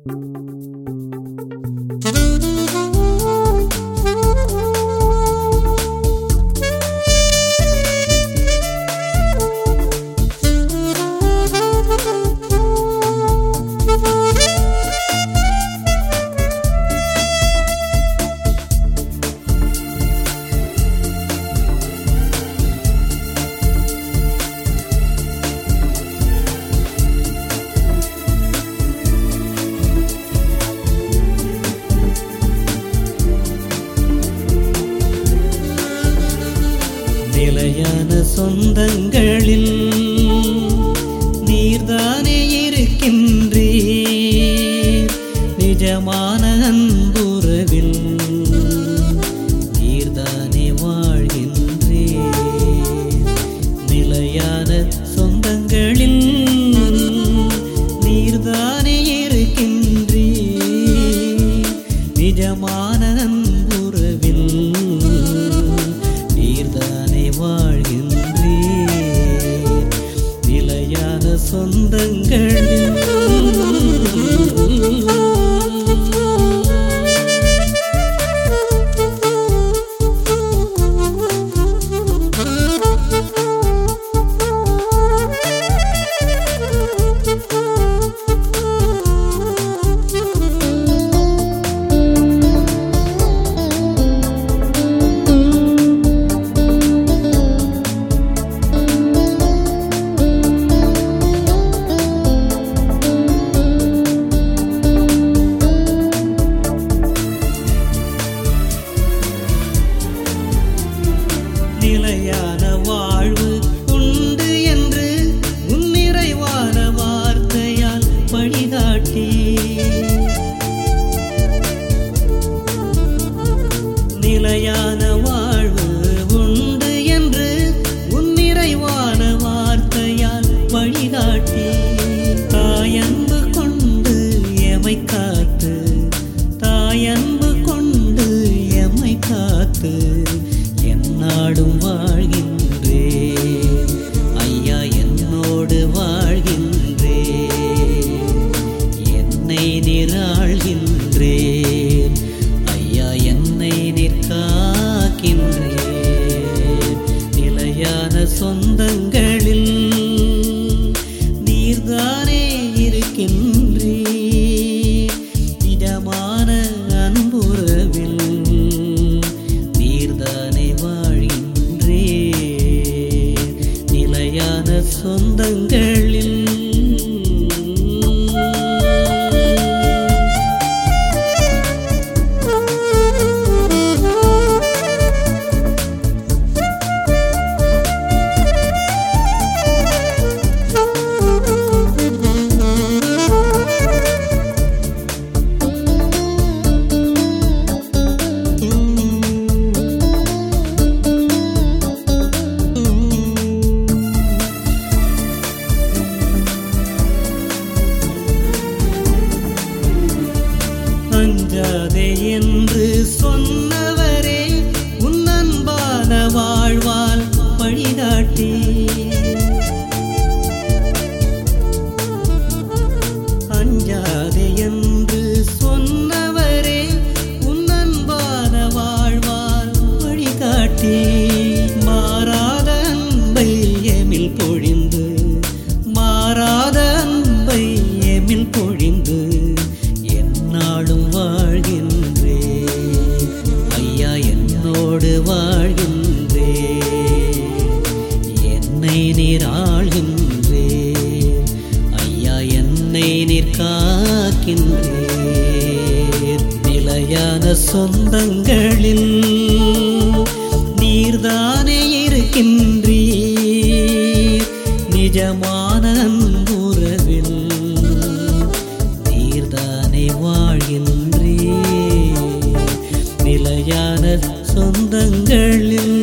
நிலையான சொந்தங்களில் நீர்தானே இருக்கின்றீர் நிஜமான அன்புறவில் நீர்தானே வாழ்கின்றீர் நிலையான சொந்தங்களில் நீர்தானே இருக்கின்றீர் நிஜமான அன்புறவில் நீர்தானே வாழ்கின்றீர் நிலையான சொந்தங்களில் நிலையான வாழ்வு உண்டு என்று உன்னிறைவான வார்த்தையால் வழிகாட்டி நிலையான வாழ்வு உண்டு என்று உன்னிறைவான வார்த்தையால் வழிகாட்டி தாயன்பு கொண்டு எமை காத்து தாயன்பு கொண்டு எமை காத்து என்னாடும் வாழ்கின்றே ஐயா என்னோடு வாழ்கின்றே என்னை நிராழ்கின்றேன் ஐயா என்னை நிற்காக்கின்றேன் நிலையான சொந்தங்களில் நீர்தானே இருக்கின்றீர் இதமான அன்புறவில் நீர்தானே வாழ்கின்றீர் நிலையான சொந்தங்களில் அஞ்சாதே என்று சொன்னவரே உன் அன்பான வாழ்வால் வழிகாட்டி அஞ்சாதே என்று சொன்னவரே உன் அன்பான வாழ்வால் வழிகாட்டி மாறாத அன்பை எமில் பொழிந்து மாறாத அன்பை எமில் பொழிந்து என்னாலும் வாழ்கின்றே ஐயா என்னோடு வாழ்கின்றே என்னை நீர் ஆள்கின்றே ஐயா என்னை நீர் காக்கின்றீர் நிலையான சொந்தங்களில் நீர்தானே இருக்கின்றீர் நிஜமான அன்புறவில் நீர்தானே வாழ்கின்றீர் நிலையான சொந்தங்களில்